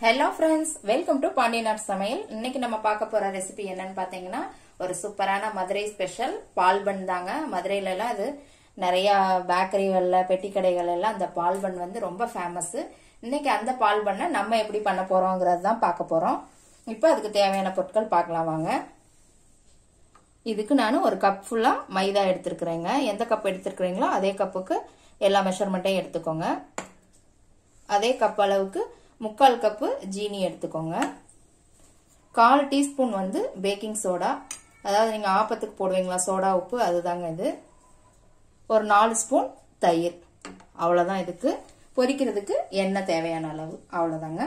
hello friends welcome to Pandiyanar Samayal இன்னைக்கு நம்ம பார்க்க போற ரெசிபி என்னன்னு பாத்தீங்கன்னா ஒரு சூப்பரான மதுரை ஸ்பெஷல் பால் பன் தாங்க மதுரையில எல்லாம் இது நிறைய பேக்கரிகள்ல பெட்டி கடைகள் எல்லாம் அந்த பால் பன் வந்து ரொம்ப ஃபேமஸ் இன்னைக்கு அந்த பால் பண்ணை நம்ம எப்படி பண்ண போறோங்கிறது தான் பார்க்க போறோம் இப்போ அதுக்கு தேவையான பொருட்கள் பார்க்கலாம் வாங்க இதுக்கு நான் ஒரு கப் ஃபுல்லா மைதா எடுத்திருக்கிறேங்க எந்த கப் எடுத்திருக்கிறீங்களோ அதே கப்புக்கு எல்லா மெஷர்மெண்ட்டையும் எடுத்துக்கோங்க அதே கப் அளவுக்கு முக்கால் கப்பு ஜீனி எடுத்துக்கோங்க கால் டீஸ்பூன் வந்து பேக்கிங் சோடா அதாவது நீங்கள் ஆப்பத்துக்கு போடுவீங்களா சோடா உப்பு அதுதாங்க இது ஒரு நாலு ஸ்பூன் தயிர் அவ்வளோதான் இதுக்கு பொரிக்கிறதுக்கு எண்ணெய் தேவையான அளவு அவ்வளோதாங்க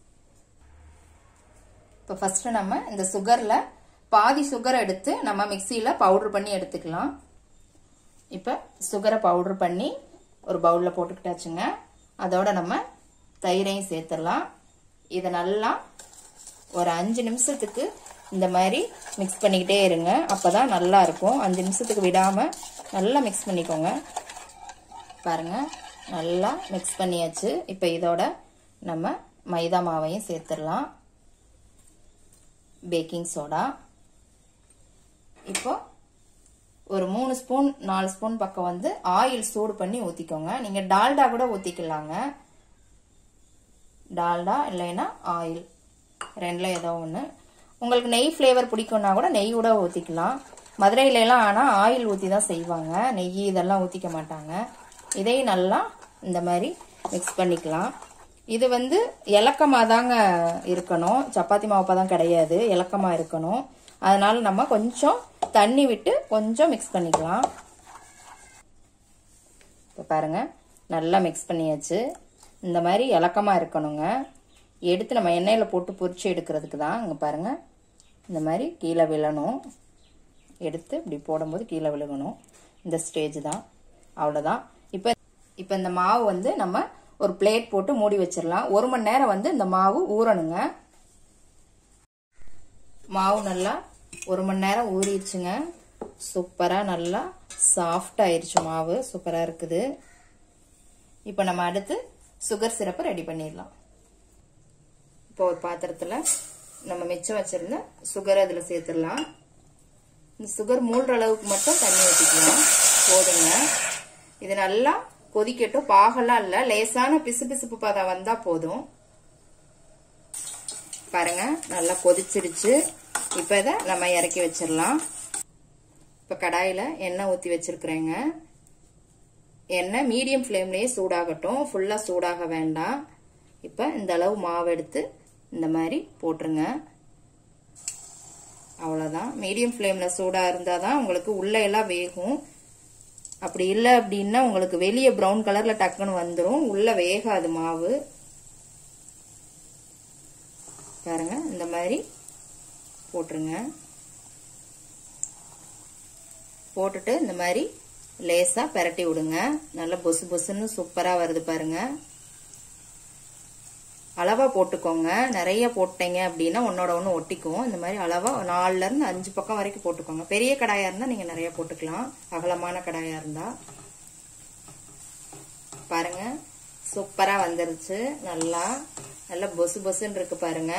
இப்போ ஃபஸ்ட்டு நம்ம இந்த சுகரில் பாதி சுகர் எடுத்து நம்ம மிக்சியில் பவுடர் பண்ணி எடுத்துக்கலாம் இப்போ சுகரை பவுடர் பண்ணி ஒரு பவுலில் போட்டுக்கிட்டாச்சுங்க அதோட நம்ம தயிரையும் சேர்த்துடலாம் இதை நல்லா ஒரு அஞ்சு நிமிஷத்துக்கு இந்த மாதிரி மிக்ஸ் பண்ணிக்கிட்டே இருங்க அப்போ தான் நல்லா இருக்கும் அஞ்சு நிமிஷத்துக்கு விடாமல் நல்லா மிக்ஸ் பண்ணிக்கோங்க பாருங்கள் நல்லா மிக்ஸ் பண்ணியாச்சு இப்போ இதோட நம்ம மைதா மாவையும் சேர்த்துடலாம் பேக்கிங் சோடா இப்போ ஒரு மூணு ஸ்பூன் நாலு ஸ்பூன் பக்கம் வந்து ஆயில் சூடு பண்ணி ஊற்றிக்கோங்க நீங்கள் டால்டா கூட ஊற்றிக்கலாங்க டால்டா இல்லைன்னா ஆயில் ரெண்டில் ஏதோ ஒன்று உங்களுக்கு நெய் ஃப்ளேவர் பிடிக்கும்னா கூட நெய் கூட ஊற்றிக்கலாம் மதுரையிலலாம் ஆனால் ஆயில் ஊற்றி தான் செய்வாங்க நெய் இதெல்லாம் ஊற்றிக்க மாட்டாங்க இதையும் நல்லா இந்த மாதிரி மிக்ஸ் பண்ணிக்கலாம் இது வந்து இலக்கமாக தாங்க இருக்கணும் சப்பாத்தி மாவு தான் கிடையாது இலக்கமாக இருக்கணும் அதனால நம்ம கொஞ்சம் தண்ணி விட்டு கொஞ்சம் மிக்ஸ் பண்ணிக்கலாம் இப்போ பாருங்க நல்லா மிக்ஸ் பண்ணியாச்சு இந்த மாதிரி இலக்கமாக இருக்கணுங்க எடுத்து நம்ம எண்ணெயில் போட்டு பொரிச்சு எடுக்கிறதுக்கு தான் இங்கே பாருங்க இந்த மாதிரி கீழே விழணும் எடுத்து இப்படி போடும்போது கீழே விழுகணும் இந்த ஸ்டேஜ் தான் அவ்வளோதான் இப்போ இப்போ இந்த மாவு வந்து நம்ம ஒரு பிளேட் போட்டு மூடி வச்சிடலாம் ஒரு மணி நேரம் வந்து இந்த மாவு ஊறணுங்க மாவு நல்லா ஒரு மணி நேரம் ஊறிடுச்சுங்க சூப்பராக நல்லா சாஃப்ட் ஆயிடுச்சு மாவு சூப்பராக இருக்குது இப்போ நம்ம அடுத்து சுகர் சிரப்பை ரெடி பண்ணிடலாம் இப்போ ஒரு பாத்திரத்தில் நம்ம மிச்சம் வச்சிருந்த சுகர் அதில் சேர்த்துடலாம் இந்த சுகர் மூழ்கிற அளவுக்கு மட்டும் தண்ணி ஊற்றிக்கலாம் போதுங்க இது நல்லா கொதிக்கட்டும் பாகெல்லாம் இல்லை லேசான பிசு பிசுப்பு பதம் வந்தால் போதும் பாருங்க நல்லா கொதிச்சிருச்சு இப்போ இதை நம்ம இறக்கி வச்சிடலாம் இப்போ கடாயில் எண்ணெய் ஊற்றி வச்சிருக்கிறேங்க எண்ணெய் மீடியம் ஃப்ளேம்லேயே சூடாகட்டும் ஃபுல்லாக சூடாக வேண்டாம் இப்போ இந்த அளவு மாவு எடுத்து இந்த மாதிரி போட்டுருங்க அவ்வளோதான் மீடியம் ஃப்ளேமில் சூடாக இருந்தால் தான் உங்களுக்கு உள்ளே எல்லாம் வேகும் அப்படி இல்லை அப்படின்னா உங்களுக்கு வெளியே ப்ரௌன் கலரில் டக்குன்னு வந்துடும் உள்ளே வேகாது மாவு பாருங்க இந்த மாதிரி போட்டுருங்க போட்டுட்டு இந்த மாதிரி லேசாக பெரட்டி விடுங்க நல்லா பொசு பொசுன்னு சூப்பராக வருது பாருங்க அளவாக போட்டுக்கோங்க நிறைய போட்டீங்க அப்படின்னா ஒன்னோட ஒன்று ஒட்டிக்கும் இந்த மாதிரி அளவாக நாலுலேருந்து அஞ்சு பக்கம் வரைக்கும் போட்டுக்கோங்க பெரிய கடாயாக இருந்தால் நீங்கள் நிறைய போட்டுக்கலாம் அகலமான கடாயாக இருந்தால் பாருங்க சூப்பராக வந்துருச்சு நல்லா நல்லா பொசு பொசுன்னு இருக்கு பாருங்க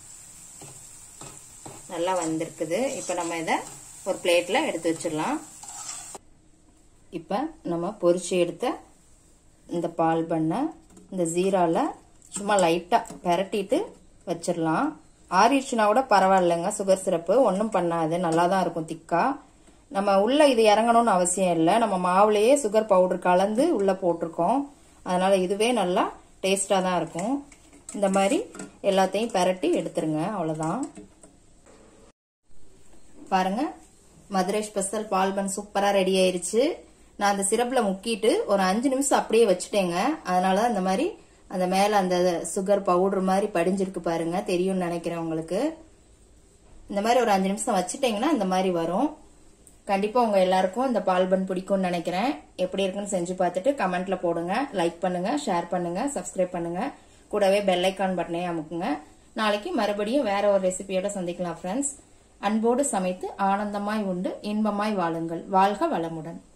நல்லா வந்திருக்குது இப்போ நம்ம இதை ஒரு பிளேட்டில் எடுத்து வச்சிடலாம் இப்போ நம்ம பொரிச்சு எடுத்த இந்த பால் பண்ணை இந்த ஜீராவில் சும்மா லைட்டாக பெரட்டிட்டு வச்சிடலாம் ஆறிடுச்சுனா கூட பரவாயில்லைங்க சுகர் சிரப்பு ஒன்றும் பண்ணாது நல்லா தான் இருக்கும் திக்கா நம்ம உள்ளே இது இறங்கணும்னு அவசியம் இல்லை நம்ம மாவுலேயே சுகர் பவுடர் கலந்து உள்ளே போட்டிருக்கோம் அதனால் இதுவே நல்லா டேஸ்டாக தான் இருக்கும் இந்த மாதிரி எல்லாத்தையும் பெரட்டி எடுத்துருங்க அவ்வளோதான் பாருங்க மதுரை ஸ்பெஷல் பால்பன் சூப்பராக ரெடி ஆயிருச்சு நான் அந்த சிரப்பில் முக்கிட்டு ஒரு அஞ்சு நிமிஷம் அப்படியே வச்சுட்டேங்க அதனால தான் இந்த மாதிரி அந்த மேலே அந்த சுகர் பவுடர் மாதிரி படிஞ்சிருக்கு பாருங்க தெரியும்னு நினைக்கிறேன் உங்களுக்கு இந்த மாதிரி ஒரு அஞ்சு நிமிஷம் வச்சுட்டீங்கன்னா இந்த மாதிரி வரும் கண்டிப்பாக உங்கள் எல்லாருக்கும் இந்த பால்பன் பிடிக்கும்னு நினைக்கிறேன் எப்படி இருக்குன்னு செஞ்சு பார்த்துட்டு கமெண்ட்ல போடுங்க லைக் பண்ணுங்க ஷேர் பண்ணுங்க சப்ஸ்கிரைப் பண்ணுங்க கூடவே பெல் ஐக்கான் பட்டனையும் அமுக்குங்க நாளைக்கு மறுபடியும் வேற ஒரு ரெசிபியோட சந்திக்கலாம் ஃப்ரெண்ட்ஸ் அன்போடு சமைத்து ஆனந்தமாய் உண்டு இன்பமாய் வாழுங்கள் வாழ்க வளமுடன்